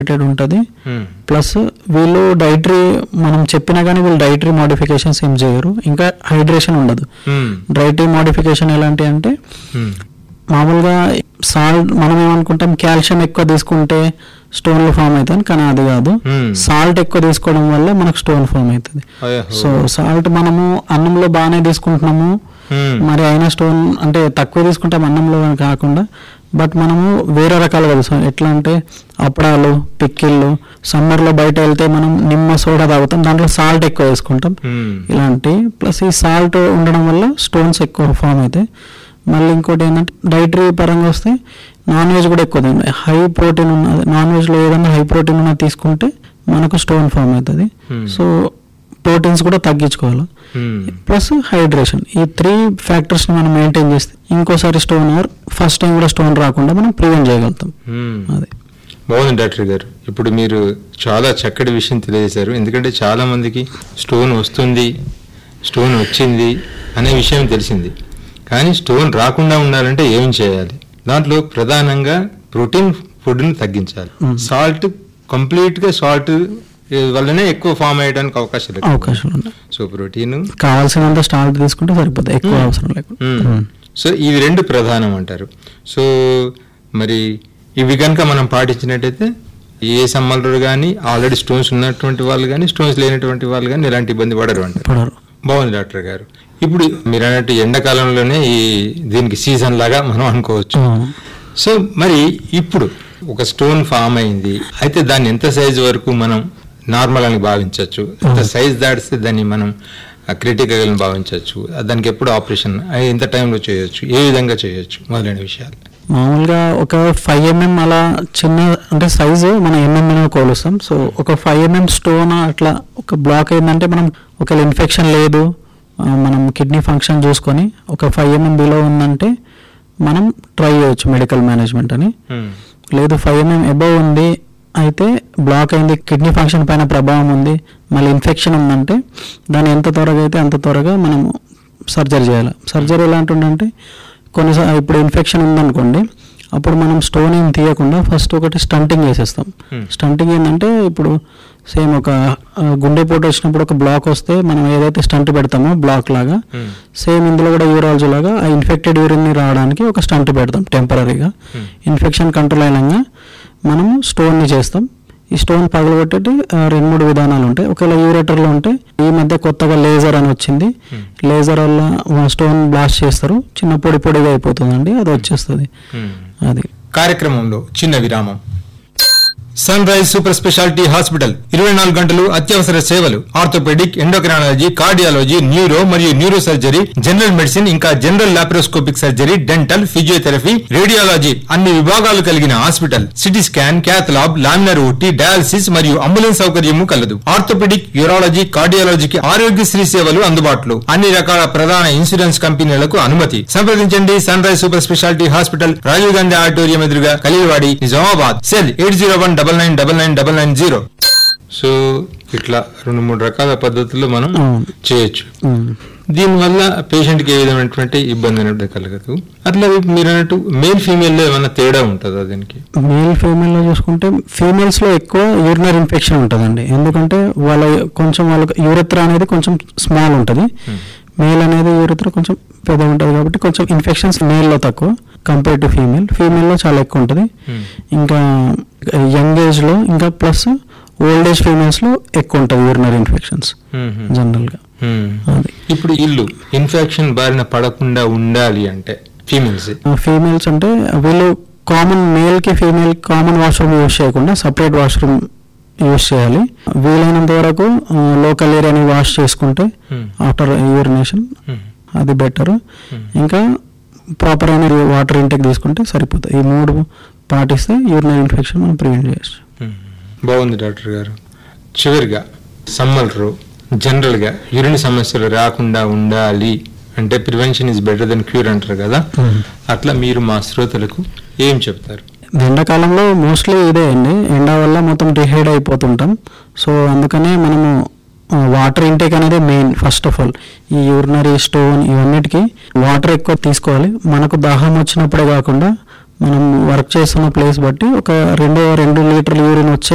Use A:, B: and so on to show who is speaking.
A: Related ఉంటుంది
B: మ్మ్.
A: Plus వీళ్ళు dietary మనం చెప్పినా కానీ వీళ్ళు డైటరీ మోడిఫికేషన్స్ ఏం చేయరు ఇంకా హైడ్రేషన్ ఉండదు
B: మ్మ్.
A: డైటరీ మోడిఫికేషన్ ఎలాంటి అంటే
B: మ్మ్.
A: మామూలుగా సాల్ట్ మనం ఏమనుకుంటాం కాల్షియం ఎక్కువ తీసుకుంటే స్టోన్లు ఫామ్ అవుతాయి కానీ అది కాదు
B: మ్మ్.
A: సాల్ట్ ఎక్కువ తీసుకోవడం వల్ల మనకు స్టోన్ ఫామ్ అవుతుంది
B: అయ్యో.
A: సో సాల్ట్ మనము అన్నంలో బాగానే తీసుకుంటున్నాము
B: మ్మ్.
A: మరి అయినా స్టోన్ అంటే తక్కువ తీసుకుంటాం అన్నంలో అని కాకుండా బట్ మనము వేరే రకాలుగా తెలుసు ఎట్లా అంటే అప్పడాలు పిక్కిళ్ళు సమ్మర్లో బయట వెళ్తే మనం నిమ్మ సోడా తాగుతాం దాంట్లో సాల్ట్ ఎక్కువ వేసుకుంటాం
B: మ్మ్.
A: ఇలాంటి ప్లస్ ఈ సాల్ట్ ఉండడం వల్ల స్టోన్స్ ఎక్కువ ఫామ్ అవుతాయి మళ్ళీ ఇంకోటి ఏంటంటే డైటరీ పరంగా వస్తే నాన్ వెజ్ కూడా ఎక్కువ తినాలి హై ప్రోటీన్ ఉన్నది నాన్ వెజ్లో ఏదైనా హై ప్రోటీన్ ఉన్నది తీసుకుంటే మనకు స్టోన్ ఫామ్ అవుతుంది
B: Hmm.
A: సో ప్రోటీన్స్ కూడా తగ్గించుకోవాలి
B: మ్మ్.
A: ప్లస్ హైడ్రేషన్ ఈ త్రీ ఫ్యాక్టర్స్ మనం మెయింటైన్ చేస్తే ఇంకోసారి స్టోన్ ఆర్ ఫస్ట్ టైం కూడా స్టోన్ రాకుండా మనం ప్రివెంట్ చేయగలుగుతాం
B: మ్మ్.
A: అది
B: బాగుంది డాక్టర్ గారు ఇప్పుడు మీరు చాలా చక్కటి విషయం తెలియజేశారు ఎందుకంటే చాలా మందికి స్టోన్ వస్తుంది స్టోన్ వచ్చింది అనే విషయం తెలిసింది కానీ స్టోన్ రాకుండా ఉండాలంటే ఏం చేయాలి దాంట్లో ప్రధానంగా ప్రోటీన్ ఫుడ్ని తగ్గించాలి
A: Mm.
B: సాల్ట్ కంప్లీట్గా సాల్ట్ వల్లనే ఎక్కువ ఫామ్ అయ్యడానికి అవకాశం లేదు
A: అవకాశం ఉంది
B: సో ప్రోటీన్
A: కావాల్సినంత స్టార్ట్ తీసుకుంటే సరిపోతుంది ఎక్కువ
B: Hmm.
A: అవసరం లేకుండా
B: మ్మ్.
A: Hmm.
B: సో ఇవి రెండు ప్రధానం అంటారు సో మరి ఇవి కనుక మనం పాటించినట్టయితే ఏ సమ్మర్లు కానీ ఆల్రెడీ స్టోన్స్ ఉన్నటువంటి వాళ్ళు కానీ స్టోన్స్ లేనటువంటి వాళ్ళు కానీ ఎలాంటి ఇబ్బంది పడరు అంటారు
A: పడరు
B: బాగుంది డాక్టర్ గారు ఇప్పుడు మీరు అన్నట్టు ఎండాకాలంలోనే ఈ దీనికి సీజన్ లాగా మనం అనుకోవచ్చు
A: అవును.
B: సో మరి ఇప్పుడు ఒక స్టోన్ ఫామ్ అయింది అయితే దాన్ని ఎంత సైజ్ వరకు మనం నార్మల్ అని భావించవచ్చు ఎంత సైజ్ దాటిస్తే దాన్ని మనం క్రిటికల్ అని భావించవచ్చు దానికి ఎప్పుడు ఆపరేషన్ ఎంత టైంలో చేయొచ్చు ఏ విధంగా చేయొచ్చు మొదలైన విషయాలు
A: మామూలుగా ఒక ఫైవ్ ఎంఎం అలా చిన్న అంటే సైజు మనం ఎంఎం కోలుస్తాం సో ఒక ఫైవ్ ఎంఎం స్టోన్ అట్లా ఒక బ్లాక్ అయిందంటే మనం ఒకవేళ ఇన్ఫెక్షన్ లేదు ఆ, మనం కిడ్నీ ఫంక్షన్ చూసుకొని ఒక ఫైవ్ ఎంఎం బిలో ఉందంటే మనం ట్రై చేయొచ్చు మెడికల్ మేనేజ్మెంట్ అని
B: మ్మ్.
A: లేదు ఫైవ్ ఎంఎం అబవ్ ఉంది అయితే బ్లాక్ అయింది కిడ్నీ ఫంక్షన్ పైన ప్రభావం ఉంది మళ్ళీ ఇన్ఫెక్షన్ ఉందంటే దాన్ని ఎంత త్వరగా అయితే అంత త్వరగా మనం సర్జరీ చేయాలి సర్జరీ ఎలాంటి ఉందంటే కొన్నిసార్లు ఇప్పుడు ఇన్ఫెక్షన్ ఉందనుకోండి అప్పుడు మనం స్టోన్ ఏం తీయకుండా ఫస్ట్ ఒకటి స్టంటింగ్ చేసేస్తాం
B: Hmm.
A: స్టంటింగ్ ఏంటంటే ఇప్పుడు సేమ్ ఒక ఆ, గుండెపోటు వచ్చినప్పుడు ఒక బ్లాక్ వస్తే మనం ఏదైతే స్టంట్ పెడతామో బ్లాక్ లాగా
B: మ్మ్.
A: సేమ్ ఇందులో కూడా యూరాలజీ లాగా ఆ ఇన్ఫెక్టెడ్ యూరిన్ని రావడానికి ఒక స్టంట్ పెడతాం టెంపరీగా
B: Hmm.
A: ఇన్ఫెక్షన్ కంట్రోల్ అయినాక మనము స్టోన్ని చేస్తాం ఈ స్టోన్ పగలగొట్టేటి ఆ, రెండు మూడు విధానాలు ఉంటాయి ఒకవేళ యూరేటర్లో ఉంటే ఈ మధ్య కొత్తగా లేజర్ అని వచ్చింది
B: Hmm.
A: లేజర్ వల్ల స్టోన్ బ్లాస్ట్ చేస్తారు చిన్న పొడి పొడిగా అయిపోతుందండి అది వచ్చేస్తుంది
B: మ్మ్.
A: అది
B: కార్యక్రమంలో చిన్న విరామం sun rise super speciality hospital ఇరవై నాలుగు గంటలు అత్యవసర సేవలు ఆర్థోపెడిక్ ఎండోక్రాలజీ కార్డియాలజీ న్యూరో మరియు న్యూరో సర్జరీ జనరల్ మెడిసిన్ ఇంకా general laparoscopic surgery dental physiotherapy radiology అన్ని విభాగాలు కలిగిన hospital CT scan cath lab laminar OT dialysis మరియు అంబులెన్స్ సౌకర్యము కలదు ఆర్థోపెడిక్ యూరాలజీ కార్డియాలజీకి ఆరోగ్యశ్రీ సేవలు అందుబాటులో అన్ని రకాల ప్రధాన ఇన్సూరెన్స్ కంపెనీలకు అనుమతి సంప్రదించండి sun rise super speciality hospital Rajiv Gandhi auditorium ఎదురుగా Kalivadi Nizamabad cell eight zero one double nine double nine double nine zero so ఇట్లా రెండు మూడు రకాల పద్ధతుల్లో మనం
A: అవును.
B: చేయొచ్చు
A: ఉమ్.
B: దీనివల్ల పేషెంట్ కి ఏ విధమైనటువంటి ఇబ్బంది అనేది కలగదు అట్లా మీరు అన్నట్టు మేల్ ఫీమేల్ లో ఏమైనా తేడా ఉంటుందా దీనికి
A: మేల్ ఫీమేల్లో చూసుకుంటే ఫీమేల్స్లో ఎక్కువ యూరినరీ ఇన్ఫెక్షన్ ఉంటుందండి ఎందుకంటే వాళ్ళ కొంచెం వాళ్ళకి యూరిత్ర అనేది కొంచెం స్మాల్ ఉంటుంది మేల్ అనేది యూరిత్ర కొంచెం పెద్ద ఉంటుంది కాబట్టి కొంచెం ఇన్ఫెక్షన్స్ మేల్లో తక్కువ కంపేర్ టు ఫీమేల్ ఫీమేల్లో చాలా ఎక్కువ ఉంటుంది
B: Hmm.
A: ఇంకా యంగ్ ఏజ్లో ఇంకా ప్లస్ ఓల్డ్ ఏజ్ ఫీమేల్స్లో ఎక్కువ ఉంటుంది యూరినరీ ఇన్ఫెక్షన్స్
B: మ్మ్.
A: జనరల్గా
B: మ్మ్.
A: అది
B: ఇప్పుడు ఇల్లు ఇన్ఫెక్షన్ బారిన పడకుండా ఉండాలి అంటే ఫీమేల్స్
A: ఫీమేల్స్ అంటే వీళ్ళు కామన్ మేల్కి ఫీమేల్ కామన్ వాష్రూమ్ యూజ్ చేయకుండా సపరేట్ వాష్రూమ్ యూజ్ చేయాలి వీలైనంత వరకు లోకల్ ఏరియాని వాష్ చేసుకుంటే ఆఫ్టర్ యూరినేషన్ అది బెటర్ ఇంకా ప్రాపర్ అయిన వాటర్ ఇంటేక్ తీసుకుంటే సరిపోతుంది ఈ మూడు పాటిస్తే యూరినరీ ఇన్ఫెక్షన్ మనం ప్రివెంట్ చేయొచ్చు
B: బాగుంది డాక్టర్ గారు చివరిగా సమ్మర్లో జనరల్గా యూరిన్ సమస్యలు రాకుండా ఉండాలి అంటే prevention is better than cure అంటారు కదా
A: Mhm.
B: అట్లా మీరు మా శ్రోతలకు ఏం చెప్తారు
A: ఎండాకాలంలో మోస్ట్లీ ఇదే అండి ఎండ వల్ల మొత్తం డిహైడ్ అయిపోతుంటాం సో అందుకనే మనము వాటర్ ఇంటేక్ అనేది మెయిన్ ఫస్ట్ ఆఫ్ ఆల్ ఈ యూరినరీ స్టోన్ ఇవన్నిటికీ వాటర్ ఎక్కువ తీసుకోవాలి మనకు దాహం వచ్చినప్పుడే కాకుండా మనం వర్క్ చేస్తున్న ప్లేస్ బట్టి ఒక రెండు రెండు లీటర్ల యూరిన్ వచ్చే